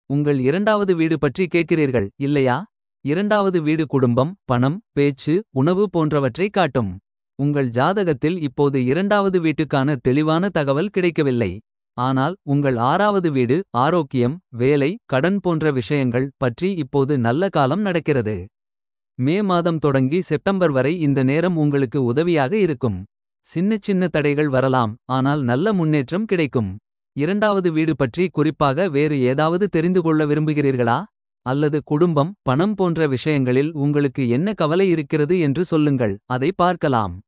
உங்கள் இரண்டாவது வீடு பற்றி கேட்கிறீர்கள் இல்லையா இரண்டாவது வீடு குடும்பம் பணம் பேச்சு உணவு போன்றவற்றை காட்டும் உங்கள் ஜாதகத்தில் இப்போது இரண்டாவது வீட்டுக்கான தெளிவான தகவல் கிடைக்கவில்லை ஆனால் உங்கள் ஆறாவது வீடு ஆரோக்கியம் வேலை கடன் போன்ற விஷயங்கள் பற்றி இப்போது நல்ல காலம் நடக்கிறது மே மாதம் தொடங்கி செப்டம்பர் வரை இந்த நேரம் உங்களுக்கு உதவியாக இருக்கும் சின்ன சின்ன தடைகள் வரலாம் ஆனால் நல்ல முன்னேற்றம் கிடைக்கும் இரண்டாவது வீடு பற்றி குறிப்பாக வேறு ஏதாவது தெரிந்து கொள்ள விரும்புகிறீர்களா அல்லது குடும்பம் பணம் போன்ற விஷயங்களில் உங்களுக்கு என்ன கவலை இருக்கிறது என்று சொல்லுங்கள் அதை பார்க்கலாம்